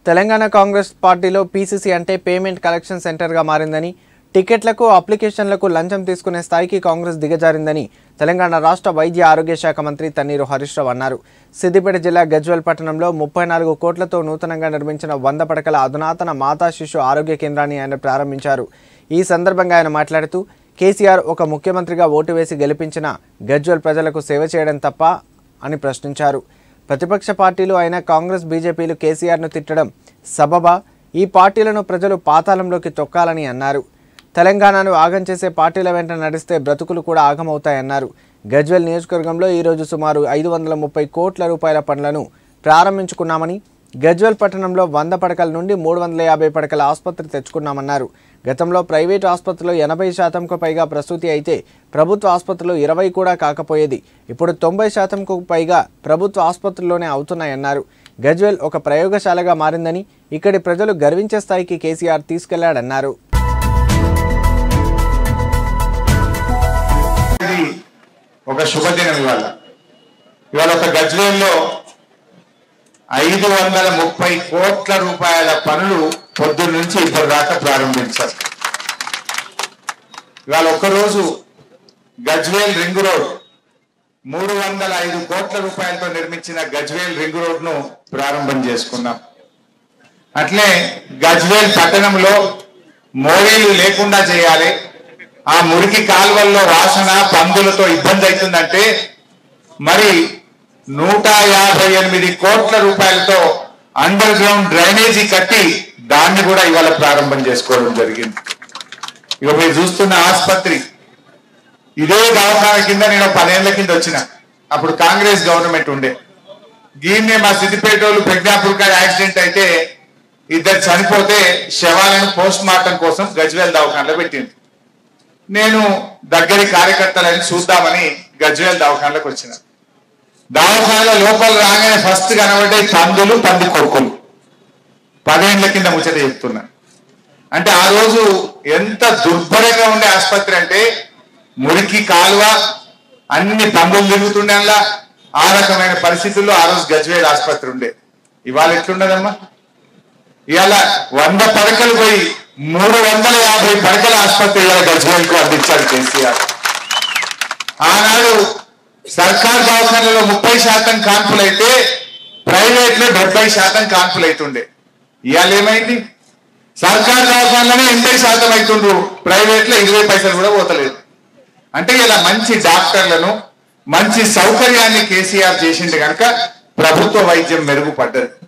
తెలంగాణ కాంగ్రెస్ పార్టీలో పీసీసీ అంటే payment collection సెంటర్గా మారిందని టికెట్లకు అప్లికేషన్లకు లంచం తీసుకునే స్థాయికి కాంగ్రెస్ దిగజారిందని తెలంగాణ రాష్ట్ర వైద్య ఆరోగ్య శాఖ మంత్రి తన్నీరు హరీష్ రావు అన్నారు సిద్దిపేట జిల్లా గజ్వెల్ పట్టణంలో ముప్పై నాలుగు కోట్లతో నూతనంగా నిర్మించిన వంద పడకల అధునాతన మాతా శిశు ఆరోగ్య కేంద్రాన్ని ఆయన ప్రారంభించారు ఈ సందర్భంగా ఆయన మాట్లాడుతూ కేసీఆర్ ఒక ముఖ్యమంత్రిగా ఓటు వేసి గెలిపించిన గజ్వెల్ ప్రజలకు సేవ చేయడం తప్ప అని ప్రశ్నించారు ప్రతిపక్ష పార్టీలు అయిన కాంగ్రెస్ బీజేపీలు కేసీఆర్ను తిట్టడం సబబా ఈ పార్టీలను ప్రజలు పాతాళంలోకి తొక్కాలని అన్నారు తెలంగాణను ఆగం చేసే పార్టీల వెంట నడిస్తే బ్రతుకులు కూడా ఆగమవుతాయన్నారు గజ్వెల్ నియోజకవర్గంలో ఈరోజు సుమారు ఐదు వందల ముప్పై కోట్ల రూపాయల పనులను ప్రారంభించుకున్నామని గజ్వెల్ పట్టణంలో వంద పడకల నుండి మూడు వందల యాభై పడకల ఆసుపత్రి తెచ్చుకున్నామన్నారు గతంలో ప్రైవేటు ఆసుపత్రిలో ఎనభై శాతంకు పైగా ప్రసూతి అయితే ప్రభుత్వ ఆసుపత్రిలో ఇరవై కూడా కాకపోయేది ఇప్పుడు తొంభై శాతంకు పైగా ప్రభుత్వ ఆసుపత్రుల్లోనే అవుతున్నాయన్నారు గజ్వెల్ ఒక ప్రయోగశాలగా మారిందని ఇక్కడి ప్రజలు గర్వించే స్థాయికి కేసీఆర్ తీసుకెళ్లాడన్నారు ఇది ఒక శుభదినం ఇవాళ ఇవాళ ఒక గజ్వేల్లో ఐదు వందల ముప్పై కోట్ల రూపాయల పనులు పొద్దున్న నుంచి ఇప్పటిదాకా ప్రారంభించారు ఇవాళ ఒక్కరోజు గజ్వేల్ రింగ్ రోడ్ మూడు వందల ఐదు కోట్ల రూపాయలతో నిర్మించిన గజ్వేల్ రింగ్ రోడ్ ను ప్రారంభం చేసుకున్నాం అట్లే గజ్వేల్ పట్టణంలో మోరీలు లేకుండా చేయాలి ఆ మురికి కాలువల్లో వాసన పందులతో ఇబ్బంది అవుతుందంటే మరి నూట యాభై ఎనిమిది కోట్ల రూపాయలతో అండర్ గ్రౌండ్ డ్రైనేజీ కట్టి దాన్ని కూడా ఇవాళ ప్రారంభం చేసుకోవడం జరిగింది ఇక మీరు చూస్తున్న ఆసుపత్రి ఇదే దవాఖాన కింద నేను పదేళ్ల కింద వచ్చిన అప్పుడు కాంగ్రెస్ గవర్నమెంట్ ఉండే దీన్నే మా సిద్దిపేట వాళ్ళు ప్రజ్ఞాపూర్ గారి యాక్సిడెంట్ అయితే ఇద్దరు చనిపోతే శవాలను పోస్ట్ మార్టం కోసం గజ్వేల్ దవాఖానలో పెట్టింది నేను దగ్గరి కార్యకర్తలని చూద్దామని గజ్వేల్ దవాఖానలోకి వచ్చిన దవాఖానలో లోపల రాగానే ఫస్ట్ కనబడే పందులు పంది కొడుకులు పదేళ్ల కింద ముచ్చట చెప్తున్నా అంటే ఆ రోజు ఎంత దుర్భరంగా ఉండే ఆసుపత్రి అంటే మురికి కాలువ అన్ని పందులు తిరుగుతుండే అలా ఆ రకమైన పరిస్థితుల్లో ఆ రోజు గజ్వేల్ ఆసుపత్రి ఉండే ఇవాళ ఎట్లున్నదమ్మా ఇవాళ వంద పడకలు పోయి మూడు వందల యాభై పడకల ఆసుపత్రి ఇవాళ గజ్వేల్కు అందించారు కేసీఆర్ ఆనాడు సర్కార్ దవాఖానలో ముప్పై శాతం కాన్పులైతే ప్రైవేట్ లో డెబ్బై శాతం కాన్పులైతుండే ఇవాళ ఏమైంది సర్కార్ దవాఖానలోనే ఎనభై శాతం అవుతుండ్రు ప్రైవేట్ లో ఇరవై పైసలు కూడా పోతలేదు అంటే ఇలా మంచి డాక్టర్లను మంచి సౌకర్యాన్ని కేసీఆర్ చేసింది కనుక ప్రభుత్వ వైద్యం మెరుగుపడ్డది